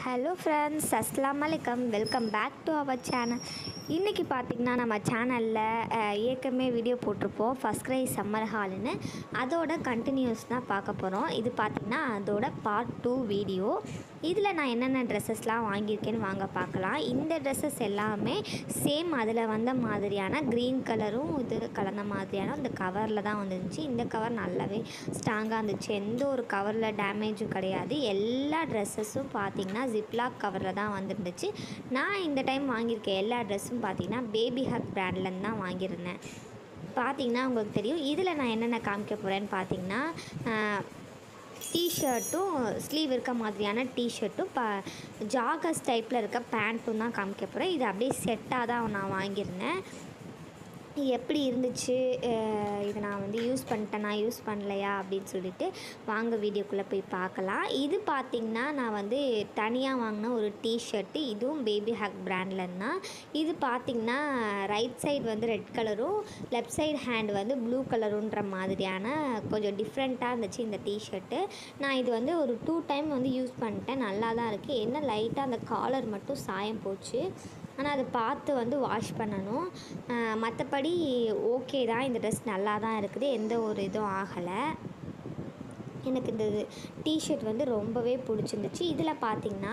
hello friends அஸ்லாம் வலைக்கம் welcome back to our channel இன்றைக்கி பார்த்திங்கன்னா நம்ம சேனலில் ஏற்கனவே வீடியோ போட்டிருப்போம் ஃபஸ்ட் க்ரை சம்மர் ஹால்னு அதோட கண்டினியூஸ் தான் பார்க்க போகிறோம் இது பார்த்திங்கன்னா அதோட பார்ட் டூ வீடியோ இதில் நான் என்னென்ன ட்ரெஸ்ஸஸ்லாம் வாங்கியிருக்கேன்னு வாங்க பார்க்கலாம் இந்த ட்ரெஸ்ஸஸ் எல்லாமே சேம் அதில் வந்த மாதிரியான க்ரீன் கலரும் இது கலந்த மாதிரியான அந்த கவரில் தான் வந்துருந்துச்சு இந்த கவர் நல்லாவே ஸ்ட்ராங்காக இருந்துச்சு எந்த ஒரு கவரில் டேமேஜும் கிடையாது எல்லா ட்ரெஸ்ஸஸும் பார்த்தீங்கன்னா ஜிப்லாக் கவரில் தான் வந்துருந்துச்சு நான் இந்த டைம் வாங்கியிருக்க எல்லா ட்ரெஸ்ஸும் பார்த்தீங்கன்னா பேபி ஹக் பிராண்ட்லேருந்து தான் வாங்கியிருந்தேன் பார்த்தீங்கன்னா உங்களுக்கு தெரியும் இதில் நான் என்னென்ன காமிக்க போகிறேன்னு பார்த்தீங்கன்னா டிஷர்ட்டும் ஸ்லீவ் இருக்க மாதிரியான டிஷர்ட்டும் ப ஜாகஸ் டைப்பில் இருக்க பேண்ட்டும் தான் காமிக்க போகிறேன் இது அப்படியே செட்டாக தான் நான் வாங்கியிருந்தேன் எப்படி இருந்துச்சு அஹ் இது நான் வந்து யூஸ் பண்ணிட்டேனா யூஸ் பண்ணலையா அப்படின்னு சொல்லிட்டு வாங்க வீடியோக்குள்ளே போய் பார்க்கலாம் இது பார்த்திங்கன்னா நான் வந்து தனியாக வாங்கின ஒரு டிஷர்ட்டு இதுவும் பேபி ஹக் பிராண்ட்லன்னு தான் இது பார்த்திங்கன்னா ரைட் சைடு வந்து ரெட் கலரும் லெஃப்ட் சைடு ஹேண்ட் வந்து ப்ளூ கலருன்ற மாதிரியான கொஞ்சம் டிஃப்ரெண்ட்டாக இருந்துச்சு இந்த டிஷர்ட்டு நான் இது வந்து ஒரு டூ டைம் வந்து யூஸ் பண்ணிட்டேன் நல்லா தான் இருக்குது என்ன லைட்டாக அந்த காலர் மட்டும் சாயம் போச்சு ஆனால் அதை பார்த்து வந்து வாஷ் பண்ணணும் மற்றபடி ஓகே தான் இந்த ட்ரெஸ் நல்லா தான் இருக்குது எந்த ஒரு இதுவும் ஆகலை எனக்கு இந்த டிஷர்ட் வந்து ரொம்பவே பிடிச்சிருந்துச்சு இதில் பார்த்தீங்கன்னா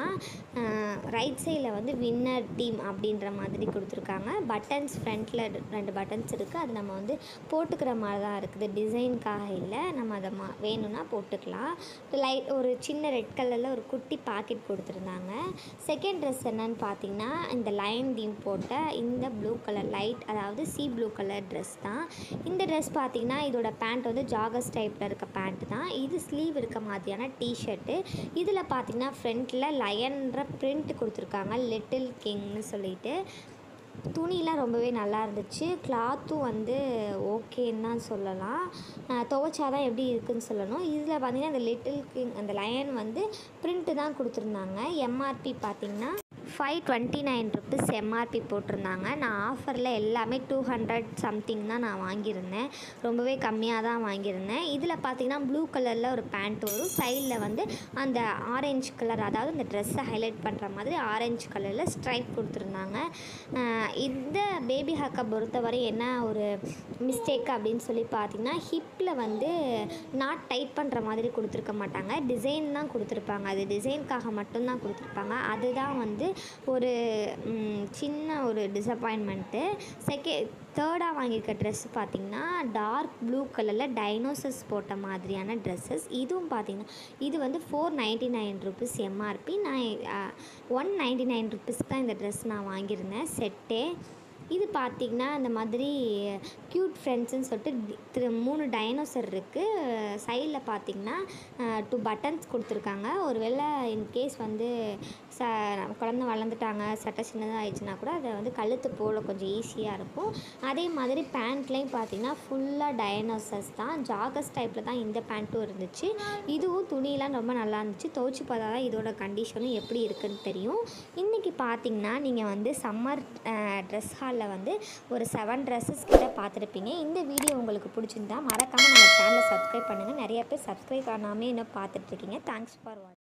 ரைட் சைடில் வந்து வின்னர் டீம் அப்படின்ற மாதிரி கொடுத்துருக்காங்க பட்டன்ஸ் ஃப்ரண்ட்டில் ரெண்டு பட்டன்ஸ் இருக்குது அது நம்ம வந்து போட்டுக்கிற மாதிரி தான் இருக்குது டிசைனுக்காக இல்லை நம்ம அதை மா வேணும்னா போட்டுக்கலாம் லைட் ஒரு சின்ன ரெட் கலரில் ஒரு குட்டி பாக்கெட் கொடுத்துருந்தாங்க செகண்ட் ட்ரெஸ் என்னன்னு பார்த்தீங்கன்னா இந்த லைன் தீம் போட்ட இந்த ப்ளூ கலர் லைட் அதாவது சி ப்ளூ கலர் ட்ரெஸ் தான் இந்த ட்ரெஸ் பார்த்தீங்கன்னா இதோட பேண்ட் வந்து ஜாகஸ் டைப்பில் இருக்க பேண்ட் தான் இது ஸ்லீவ் இருக்க மாதிரியான டிஷர்ட்டு இதில் பார்த்தீங்கன்னா ஃப்ரண்ட்டில் லயன்ற பிரிண்ட் கொடுத்துருக்காங்க லிட்டில் கிங்னு சொல்லிட்டு துணிலாம் ரொம்பவே நல்லா இருந்துச்சு கிளாத்தும் வந்து ஓகேன்னு தான் சொல்லலாம் துவைச்சாதான் எப்படி இருக்குன்னு சொல்லணும் இதில் பார்த்தீங்கன்னா இந்த லிட்டில் கிங் அந்த லயன் வந்து பிரிண்ட்டு தான் கொடுத்துருந்தாங்க எம்ஆர்பி பார்த்தீங்கன்னா five twenty nine rupees MRP போட்டிருந்தாங்க நான் ஆஃபரில் எல்லாமே டூ ஹண்ட்ரட் சம்திங் தான் நான் வாங்கியிருந்தேன் ரொம்பவே கம்மியாக தான் வாங்கியிருந்தேன் இதில் பார்த்தீங்கன்னா ப்ளூ கலரில் ஒரு பேண்ட் வரும் சைடில் வந்து அந்த ஆரஞ்சு கலர் அதாவது இந்த ட்ரெஸ்ஸை ஹைலைட் பண்ணுற மாதிரி ஆரஞ்சு கலரில் ஸ்ட்ரைப் கொடுத்துருந்தாங்க ஆஹ் இந்த பேபி ஹக்கை பொறுத்தவரை என்ன ஒரு மிஸ்டேக் அப்படின்னு சொல்லி பார்த்தீங்கன்னா ஹிப்பில் வந்து நாட் டைட் பண்ணுற மாதிரி கொடுத்துருக்க மாட்டாங்க டிசைன் தான் கொடுத்துருப்பாங்க அது டிசைனுக்காக மட்டும்தான் கொடுத்துருப்பாங்க அதுதான் வந்து ஒரு ம், சின்ன ஒரு டிசப்பாயின்மெண்ட்டு செகண்ட் தேர்டாக வாங்கியிருக்க ட்ரெஸ் பார்த்திங்கன்னா டார்க் ப்ளூ கலரில் டைனோசஸ் போட்ட மாதிரியான ட்ரெஸ்ஸஸ் இதுவும் பார்த்திங்கன்னா இது வந்து four ninety nine rupees MRP நான் ஒன் நைன்ட்டி நைன் ருபீஸ் தான் இந்த ட்ரெஸ் நான் வாங்கியிருந்தேன் செட்டே இது பார்த்திங்கன்னா இந்த மாதிரி க்யூட் ஃப்ரெண்ட்ஸுன்னு சொல்லிட்டு டி- திரு மூணு டைனோசர் இருக்குது சைடில் பார்த்திங்கன்னா டூ பட்டன்ஸ் கொடுத்துருக்காங்க ஒருவேளை இன்கேஸ் வந்து ச குழந்த வளர்ந்துட்டாங்க சட்டை சின்னதாக ஆயிடுச்சுன்னா கூட அதை வந்து கழுத்து போட கொஞ்சம் ஈஸியாக இருக்கும் அதே மாதிரி பேண்ட்லேயும் பார்த்தீங்கன்னா ஃபுல்லாக டைனோசர்ஸ் தான் ஜாகஸ் டைப்பில் தான் இந்த பேண்ட்டும் இருந்துச்சு இதுவும் துணியெலாம் ரொம்ப நல்லா இருந்துச்சு துவைச்சு பார்த்தா தான் இதோட கண்டிஷனும் எப்படி இருக்குன்னு தெரியும் இன்றைக்கி பார்த்தீங்கன்னா நீங்கள் வந்து சம்மர் ட்ரெஸ் ஹாலில் வந்து ஒரு செவன் ட்ரெஸ்ஸஸ் கிட்ட பார்த்துருப்பீங்க இந்த வீடியோ உங்களுக்கு பிடிச்சிருந்தா மறக்காமல் நம்ம சேனலை சப்ஸ்கிரைப் பண்ணுங்கள் நிறைய பேர் சப்ஸ்கிரைப் பண்ணாமே இன்னும் பார்த்துட்ருக்கீங்க தேங்க்ஸ் ஃபார் வாட்சிங்